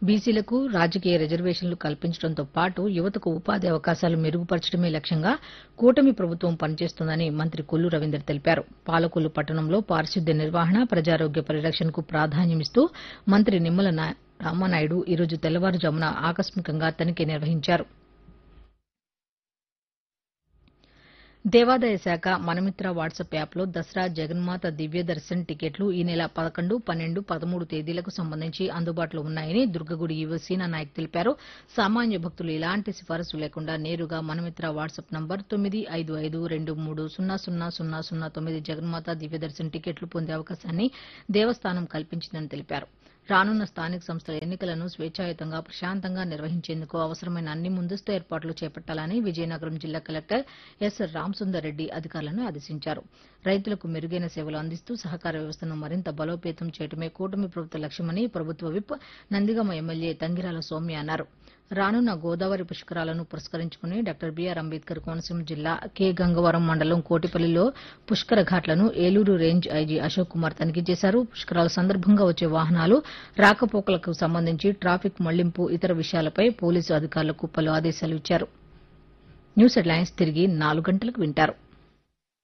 బీసీలకు రాజకీయ రిజర్వేషన్లు కల్పించడంతో పాటు యువతకు ఉపాధి అవకాశాలు మెరుగుపరచడమే లక్ష్యంగా కూటమి ప్రభుత్వం పనిచేస్తోందని మంత్రి కొల్లు రవీందర్ తెలిపారు పాలకొల్లు పట్టణంలో పారిశుద్ధ్య నిర్వహణ ప్రజారోగ్య పరిరక్షణకు ప్రాధాన్యమిస్తూ మంత్రి నిమ్మల నా- రామానాయుడు ఈరోజు తెల్లవారుజామున ఆకస్మికంగా తనిఖీ నిర్వహించారు దేవాదాయ శాఖ మనమిత్ర వాట్సాప్ యాప్లో దసరా జగన్మాత దివ్య దర్శన్ టికెట్లు ఈ నెల పదకొండు పన్నెండు పదమూడు తేదీలకు సంబంధించి అందుబాటులో ఉన్నాయని దుర్గగుడి యువ సీనా నాయక్ తెలిపారు సామాన్య భక్తులు ఎలాంటి సిఫారసు లేకుండా నేరుగా మనమిత్ర వాట్సాప్ నంబర్ తొమ్మిది ఐదు ఐదు రెండు మూడు సున్నా సున్నా సున్నా సున్నా తొమ్మిది జగన్మాత దివ్య దర్శన్ టికెట్లు పొందే అవకాశాన్ని దేవస్థానం కల్పించిందని తెలిపారు రానున్న స్థానిక సంస్థల ఎన్నికలను స్వేచ్ఛాయుతంగా ప్రశాంతంగా నిర్వహించేందుకు అవసరమైన అన్ని ముందస్తు ఏర్పాట్లు చేపట్టాలని విజయనగరం జిల్లా కలెక్టర్ ఎస్ రామసుందర్ రెడ్డి అధికారులను ఆదేశించారు రైతులకు మెరుగైన సేవలు అందిస్తూ సహకార వ్యవస్థను మరింత బలోపేతం చేయడమే కూటమి ప్రభుత్వ లక్ష్యమని ప్రభుత్వ విప్ నందిగామ ఎమ్మెల్యే తంగిరాల సౌమ్య అన్నారు రానున్న గోదావరి పుష్కరాలను పురస్కరించుకుని డాక్టర్ బీఆర్ అంబేద్కర్ కోనసీమ జిల్లా కె గంగవరం మండలం కోటిపల్లిలో పుష్కర ఘాట్లను ఏలూరు రేంజ్ ఐజీ అశోక్ కుమార్ తనిఖీ చేశారు పుష్కరాల సందర్భంగా వచ్చే వాహనాలు రాకపోకలకు సంబంధించి ట్రాఫిక్ మళ్లింపు ఇతర విషయాలపై పోలీసు అధికారులకు పలు ఆదేశాలు ఇచ్చారు న్యూస్ హెడ్లైన్స్ తిరిగి నాలుగు గంటలకు వింటారు